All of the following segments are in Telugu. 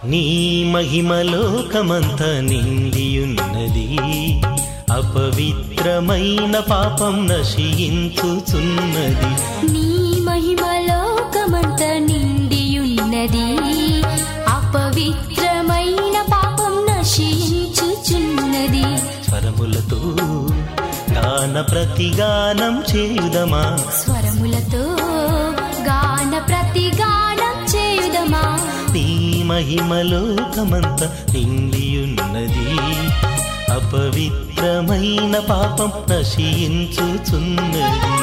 నీ మహిమలోకమంత నిండియున్నది అపవిత్రమైన పాపం నశించుచున్నది నీ మహిమలోకమంత నిండియున్నది అపవిత్రమైన పాపం నశించుచున్నది స్వరములతో గాన ప్రతిగానం చేయుదమా స్వరములతో గాన ప్రతిగానం చేయుదమా నీ మహిమలోకమంత నిండియున్నది అపవిత్రమైన పాపం నశించుచున్నది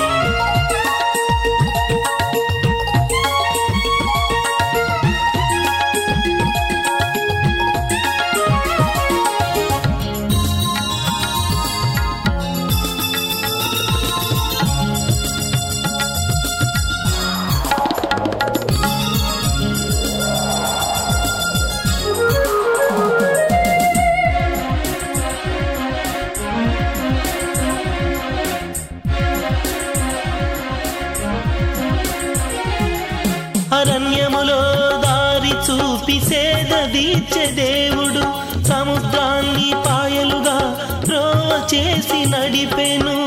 అరణ్యములో దారి చూపి సేద దీర్చే దేవుడు సముద్రాన్ని పాయలుగా రోవ చేసి నడిపెను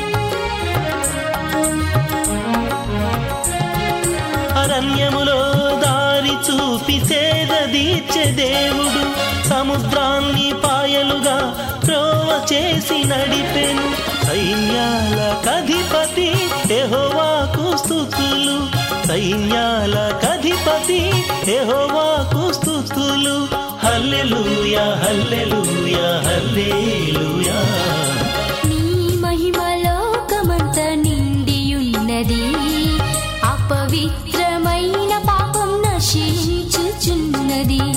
అరణ్యములో దారి చూపి సేద దీర్చే దేవుడు సముద్రాన్ని పాయలుగా రోవ చేసి నడిపెను సైన్యాల కధిపతి యెహోవాకు స్తుతులు సైన్యాల కధిపతి యెహోవాకు స్తుతులు హల్లెలూయా హల్లెలూయా హల్లెలూయా నీ మహిమలోకమంత నిండియున్నది అపవిత్రమైన పాపం నశించుచున్నది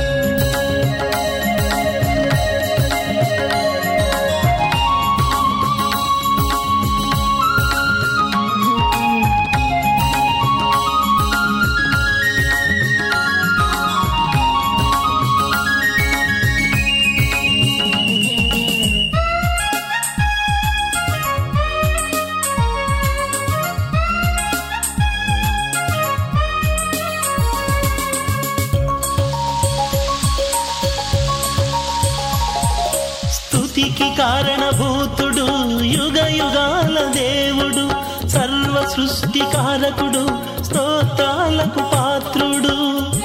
స్తుతికి కారణభూతుడు యుగ యుగాల దేవుడు సర్వ సృష్టికారకుడు స్తోత్రాలకు పాత్రుడు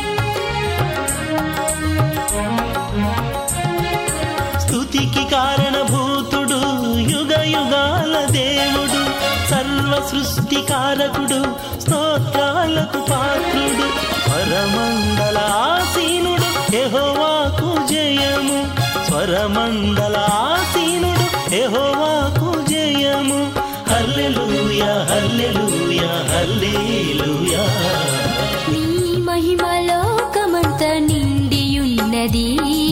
స్తుతికి కారణభూతుడు యుగ యుగాల దేవుడు సర్వ సృష్టికారకుడు స్తోత్రాలకు పాత్రుడు స్వరమండల ఆసీనుడు యెహోవాకు జయము స్వరమండల ఆసీనుడు యెహోవాకు జయము హల్లెలూయా హల్లెలూయా హల్లెలూయా నీ మహిమలోకమంత నిండియున్నది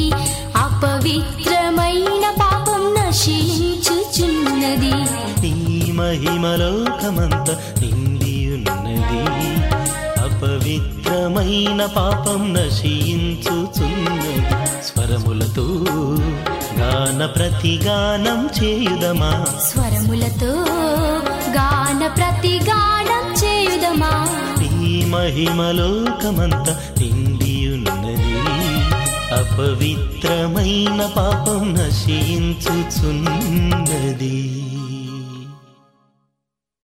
అపవిత్రమైన పాపం నశించుచున్నది నీ మహిమలోకమంత నిండియున్నది అపవిత్రమైన పాపం నశించుచున్నది స్వరములతో గాన ప్రతిగానం చేయుదమా స్వరములతో గాన ప్రతిగానం చేయుదమా నీ మహిమలోకమంత నిండియున్నది అపవిత్రమైన పాపం నశించుచున్నది